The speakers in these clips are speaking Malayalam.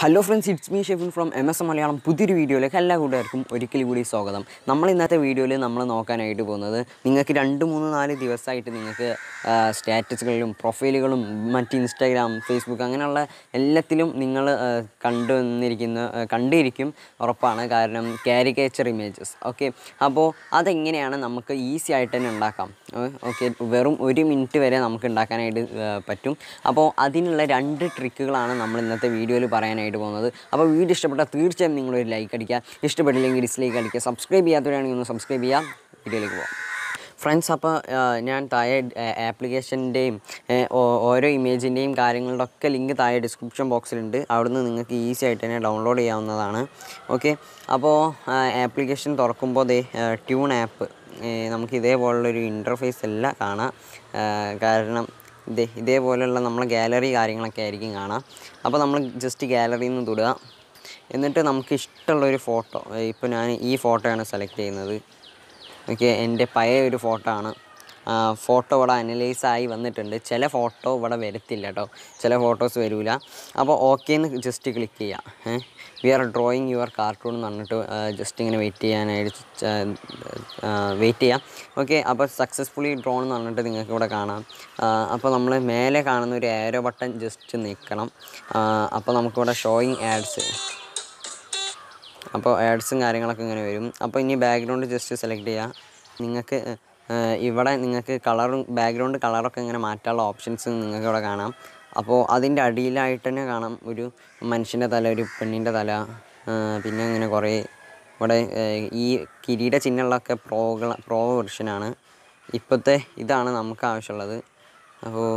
hello friends it's me Shefin from M S M Malayalam പുതിയൊരു വീഡിയോയിലേക്ക് എല്ലാ കൂട്ടുകാർക്കും ഒരിക്കൽ കൂടി സ്വാഗതം നമ്മൾ ഇന്നത്തെ വീഡിയോയിൽ നമ്മൾ നോക്കാനായിട്ട് പോകുന്നത് നിങ്ങൾക്ക് രണ്ട് മൂന്ന് നാല് ദിവസമായിട്ട് നിങ്ങൾക്ക് സ്റ്റാറ്റസുകളിലും പ്രൊഫൈലുകളും മറ്റ് ഇൻസ്റ്റാഗ്രാം ഫേസ്ബുക്ക് അങ്ങനെയുള്ള എല്ലാത്തിലും നിങ്ങൾ കണ്ടു വന്നിരിക്കുന്ന ആ, കണ്ടിരിക്കും ഉറപ്പാണ് കാരണം കാരിക്കേച്ചർ ഇമേജസ് ഓക്കെ അപ്പോൾ അതെങ്ങനെയാണ് നമുക്ക് ഈസി ആയിട്ട് തന്നെ ഉണ്ടാക്കാം ഓക്കെ വെറും ഒരു മിനിറ്റ് വരെ നമുക്ക് ഉണ്ടാക്കാനായിട്ട് ആ, പറ്റും അപ്പോൾ അതിനുള്ള രണ്ട് ട്രിക്കുകളാണ് നമ്മൾ ഇന്നത്തെ വീഡിയോയിൽ പറയാനായിട്ട് പോകുന്നത് അപ്പോൾ വീഡിയോ ഇഷ്ടപ്പെട്ടാൽ തീർച്ചയായും നിങ്ങളൊരു ലൈക്ക് അടിക്കുക ഇഷ്ടപ്പെട്ടില്ലെങ്കിൽ ഡിസ്ലൈക്ക് അടിക്കുക സബ്സ്ക്രൈബ് ചെയ്യാത്തവരാണെങ്കിൽ ഒന്ന് സബ്സ്ക്രൈബ് ചെയ്യുക വീഡിയോയിലേക്ക് പോകാം ഫ്രണ്ട്സ് അപ്പോൾ ഞാൻ താഴെ ആപ്ലിക്കേഷൻ്റെയും ഓരോ ഇമേജിൻ്റെയും കാര്യങ്ങളുടെ ഒക്കെ ലിങ്ക് താഴെ ഡിസ്ക്രിപ്ഷൻ ബോക്സിലുണ്ട് അവിടുന്ന് നിങ്ങൾക്ക് ഈസി ആയിട്ട് തന്നെ ഡൗൺലോഡ് ചെയ്യാവുന്നതാണ് ഓക്കെ അപ്പോൾ ആപ്ലിക്കേഷൻ തുറക്കുമ്പോൾ ദേ ട്യൂൺ ആപ്പ് നമുക്ക് ഇതേപോലുള്ളൊരു ഇൻ്റർഫേസ് അല്ല കാണാം ആ, കാരണം ഇതേ ഇതേപോലെയുള്ള നമ്മളെ ഗാലറി കാര്യങ്ങളൊക്കെ ആയിരിക്കും കാണാം അപ്പോൾ നമ്മൾ ജസ്റ്റ് ഗാലറിയിൽ നിന്ന് തൊടുക എന്നിട്ട് നമുക്ക് ഇഷ്ടമുള്ളൊരു ഫോട്ടോ ഇപ്പോൾ ഞാൻ ഈ ഫോട്ടോയാണ് സെലക്ട് ചെയ്യുന്നത് ഓക്കെ എൻ്റെ പഴയ ഒരു ഫോട്ടോ ആണ് ഫോട്ടോ ഇവിടെ അനലൈസ് ആയി വന്നിട്ടുണ്ട് ചില ഫോട്ടോ ഇവിടെ വരത്തില്ല കേട്ടോ ചില ഫോട്ടോസ് വരില്ല അപ്പോൾ ഓക്കെ എന്ന് ജസ്റ്റ് ക്ലിക്ക് ചെയ്യുക we are drawing your cartoon എന്ന് പറഞ്ഞിട്ട് ജസ്റ്റ് ഇങ്ങനെ വെയിറ്റ് ചെയ്യാനായിട്ട് വെയിറ്റ് ചെയ്യാം ഓക്കെ അപ്പോൾ സക്സസ്ഫുള്ളി ഡ്രോൺ എന്ന് പറഞ്ഞിട്ട് നിങ്ങൾക്ക് ഇവിടെ കാണാം ആ, അപ്പോൾ നമ്മൾ മേലെ കാണുന്ന ഒരു ഏരോ ബട്ടൺ ജസ്റ്റ് നിൽക്കണം അപ്പോൾ നമുക്കിവിടെ ഷോയിങ് ആഡ്സ് അപ്പോൾ ആഡ്സും കാര്യങ്ങളൊക്കെ ഇങ്ങനെ വരും അപ്പോൾ ഇനി ബാക്ക്ഗ്രൗണ്ട് ജസ്റ്റ് സെലക്ട് ചെയ്യുക നിങ്ങൾക്ക് ഏഹ്, ഇവിടെ നിങ്ങൾക്ക് കളറും ബാക്ക്ഗ്രൗണ്ട് കളറൊക്കെ ഇങ്ങനെ മാറ്റാനുള്ള ഓപ്ഷൻസ് നിങ്ങൾക്ക് ഇവിടെ കാണാം അപ്പോൾ അതിൻ്റെ അടിയിലായിട്ട് തന്നെ കാണാം ഒരു മനുഷ്യൻ്റെ തല ഒരു പെണ്ണിൻ്റെ തല ഏഹ്, പിന്നെ ഇങ്ങനെ കുറേ ഇവിടെ ഏഹ്, ഈ കിരീട ചിഹ്നങ്ങളൊക്കെ പ്രോകൾ പ്രോ വെർഷനാണ് ഇപ്പോഴത്തെ ഇതാണ് നമുക്ക് ആവശ്യമുള്ളത് അപ്പോൾ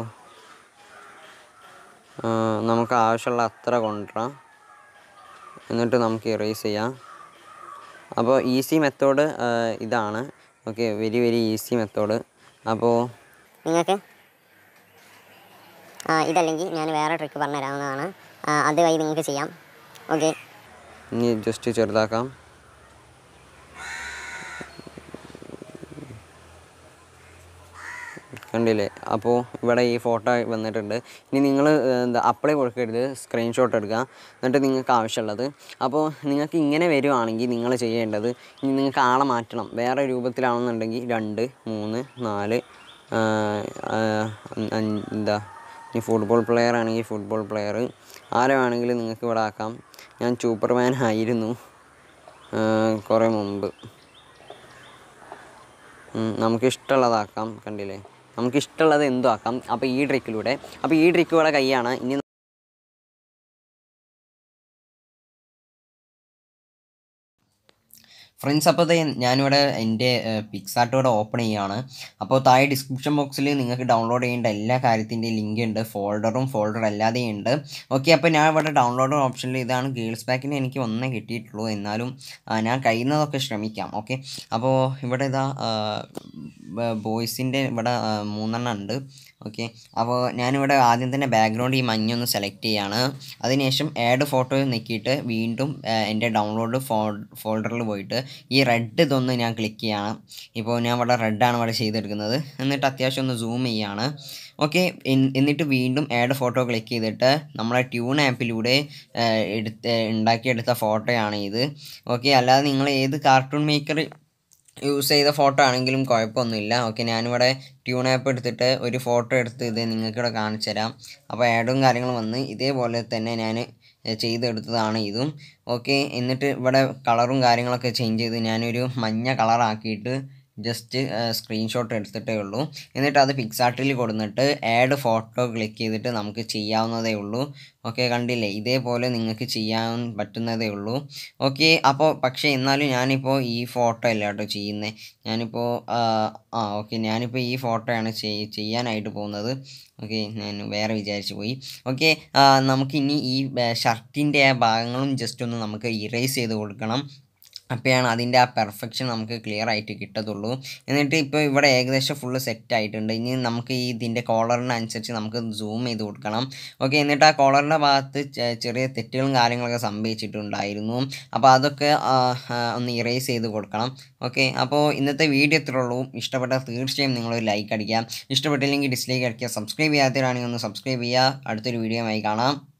ഏഹ്, നമുക്ക് ആവശ്യമുള്ള അത്ര കൊണ്ടുവരാം എന്നിട്ട് നമുക്ക് ഇറേസ് ചെയ്യാം അപ്പോൾ ഈസി മെത്തേഡ് ഇതാണ് okay very very easy method അപ്പോൾ നിങ്ങൾക്ക് ആ, ഇതല്ലെങ്കിൽ ഞാൻ വേറെ ട്രിക്ക് പറഞ്ഞു തരാവുന്നതാണ് ആ, അതുവഴി നിങ്ങൾക്ക് ചെയ്യാം ഓക്കെ ഇനി ജസ്റ്റ് ചെറുതാക്കാം കണ്ടില്ലേ അപ്പോൾ ഇവിടെ ഈ ഫോട്ടോ വന്നിട്ടുണ്ട് ഇനി നിങ്ങൾ എന്താ അപ്ലൈ കൊടുക്കരുത് സ്ക്രീൻഷോട്ട് എടുക്കുക എന്നിട്ട് നിങ്ങൾക്ക് ആവശ്യമുള്ളത് അപ്പോൾ നിങ്ങൾക്ക് ഇങ്ങനെ വരുവാണെങ്കിൽ നിങ്ങൾ ചെയ്യേണ്ടത് ഇനി നിങ്ങൾക്ക് ആളെ മാറ്റണം വേറെ രൂപത്തിലാണെന്നുണ്ടെങ്കിൽ രണ്ട് മൂന്ന് നാല് ആ, ആ, അഞ്ച് എന്താ ഇനി ഫുട്ബോൾ പ്ലെയർ ആണെങ്കിൽ ഫുട്ബോൾ പ്ലെയർ ആരെ വേണമെങ്കിലും നിങ്ങൾക്ക് ഇവിടെ ആക്കാം ഞാൻ സൂപ്പർമാൻ ആയിരുന്നു ആ, കുറേ മുമ്പ് ഉം, നമുക്ക് ഇഷ്ടമുള്ളതാക്കാം കണ്ടില്ലേ നമുക്ക് ഇഷ്ടമുള്ളത് എന്തും ആക്കാം അപ്പോൾ ഈ ട്രിക്കിലൂടെ അപ്പോൾ ഈ ട്രിക്ക് ഇവിടെ കൈയാണ് ഇനി ഫ്രണ്ട്സ് അപ്പോൾ ദേ ഞാനിവിടെ എൻ്റെ പിക്സാർട്ട് ഇവിടെ ഓപ്പൺ ചെയ്യുകയാണ് അപ്പോൾ താഴെ ഡിസ്ക്രിപ്ഷൻ ബോക്സിൽ നിങ്ങൾക്ക് ഡൗൺലോഡ് ചെയ്യേണ്ട എല്ലാ കാര്യത്തിൻ്റെയും ലിങ്ക് ഉണ്ട് ഫോൾഡറും ഫോൾഡർ അല്ലാതെയും ഉണ്ട് ഓക്കെ അപ്പോൾ ഞാൻ ഇവിടെ ഡൗൺലോഡ് ഓപ്ഷനിൽ ഇതാണ് ഗേൾസ് പാക്കിന് എനിക്ക് ഒന്നേ കിട്ടിയിട്ടുള്ളൂ എന്നാലും ആ, ഞാൻ കഴിയുന്നതൊക്കെ ശ്രമിക്കാം ഓക്കെ അപ്പോൾ ഇവിടെ ഇതാ ബോയ്സിൻ്റെ ഇവിടെ ആ, മൂന്നെണ്ണം ഉണ്ട് ഓക്കെ അപ്പോൾ ഞാനിവിടെ ആദ്യം തന്നെ ബാക്ക്ഗ്രൗണ്ട് ഈ മഞ്ഞൊന്ന് സെലക്ട് ചെയ്യാണ് അതിനുശേഷം ആഡ് ഫോട്ടോ നിൽക്കിയിട്ട് വീണ്ടും ആ, എൻ്റെ ഡൗൺലോഡ് ഫോ ഫോൾഡറിൽ പോയിട്ട് ഈ റെഡ് ഇതൊന്ന് ഞാൻ ക്ലിക്ക് ചെയ്യണം ഇപ്പോൾ ഞാൻ ഇവിടെ റെഡാണ് ഇവിടെ ചെയ്തെടുക്കുന്നത് എന്നിട്ട് അത്യാവശ്യം ഒന്ന് സൂം ചെയ്യാണ് ഓക്കെ എന്നിട്ട് വീണ്ടും ആഡ് ഫോട്ടോ ക്ലിക്ക് ചെയ്തിട്ട് നമ്മളെ ട്യൂൺ ആപ്പിലൂടെ ആ, എടുത്ത് ഉണ്ടാക്കിയെടുത്ത ഫോട്ടോയാണ് ഇത് ഓക്കെ അല്ലാതെ നിങ്ങൾ ഏത് കാർട്ടൂൺ മേക്കർ യൂസ് ചെയ്ത ഫോട്ടോ ആണെങ്കിലും കുഴപ്പമൊന്നുമില്ല ഓക്കെ ഞാനിവിടെ ട്യൂൺ ആപ്പ് എടുത്തിട്ട് ഒരു ഫോട്ടോ എടുത്ത് ഇത് നിങ്ങൾക്കിവിടെ കാണിച്ചു തരാം അപ്പോൾ ആഡും കാര്യങ്ങളും വന്ന് ഇതേപോലെ തന്നെ ഞാൻ ചെയ്തെടുത്തതാണ് ഇതും ഓക്കെ എന്നിട്ട് ഇവിടെ കളറും കാര്യങ്ങളൊക്കെ ചേഞ്ച് ചെയ്ത് ഞാനൊരു മഞ്ഞ കളറാക്കിയിട്ട് ജസ്റ്റ് സ്ക്രീൻഷോട്ട് എടുത്തിട്ടേ ഉള്ളൂ എന്നിട്ട് അത് പിക്സാർട്ടിൽ കൊടുത്തിട്ട് ആഡ് ഫോട്ടോ ക്ലിക്ക് ചെയ്തിട്ട് നമുക്ക് ചെയ്യാവുന്നതേ ഉള്ളൂ ഓക്കെ കണ്ടില്ലേ ഇതേപോലെ നിങ്ങൾക്ക് ചെയ്യാൻ പറ്റുന്നതേ ഉള്ളൂ ഓക്കെ അപ്പോൾ പക്ഷേ എന്നാലും ഞാനിപ്പോൾ ഈ ഫോട്ടോ അല്ല കേട്ടോ ചെയ്യുന്നത് ഞാനിപ്പോൾ ആ ആ, ഓക്കെ ഞാനിപ്പോൾ ഈ ഫോട്ടോയാണ് ചെയ്- ചെയ്യാനായിട്ട് പോകുന്നത് ഓക്കെ ഞാൻ വേറെ വിചാരിച്ചു പോയി ഓക്കെ നമുക്കിനി ഈ ഷർട്ടിൻ്റെ ആ ഭാഗങ്ങളും ജസ്റ്റ് ഒന്ന് നമുക്ക് ഇറേസ് ചെയ്ത് കൊടുക്കണം അപ്പോഴാണ് അതിൻ്റെ ആ പെർഫെക്ഷൻ നമുക്ക് ക്ലിയർ ആയിട്ട് കിട്ടത്തുള്ളൂ എന്നിട്ട് ഇപ്പോൾ ഇവിടെ ഏകദേശം ഫുള്ള് സെറ്റ് ആയിട്ടുണ്ട് ഇനി നമുക്ക് ഈ ഇതിൻ്റെ കോളറിനനുസരിച്ച് നമുക്ക് സൂം ചെയ്ത് കൊടുക്കണം ഓക്കെ എന്നിട്ട് ആ കോളറിൻ്റെ ഭാഗത്ത് ചെ- ചെറിയ തെറ്റുകളും കാര്യങ്ങളൊക്കെ സംഭവിച്ചിട്ടുണ്ടായിരുന്നു അപ്പോൾ അതൊക്കെ ആ, ആ, ഒന്ന് ഇറേസ് ചെയ്ത് കൊടുക്കണം ഓക്കെ അപ്പോൾ ഇന്നത്തെ വീഡിയോ ഇത്രേ ഉള്ളൂ ഇഷ്ടപ്പെട്ടാൽ തീർച്ചയായും നിങ്ങളൊരു ലൈക്ക് അടിക്കുക ഇഷ്ടപ്പെട്ടില്ലെങ്കിൽ ഡിസ്ലൈക്ക് അടിക്കുക സബ്സ്ക്രൈബ് ചെയ്യാത്തവരാണെങ്കിൽ ഒന്ന് സബ്സ്ക്രൈബ് ചെയ്യുക അടുത്തൊരു വീഡിയോ ആയി കാണാം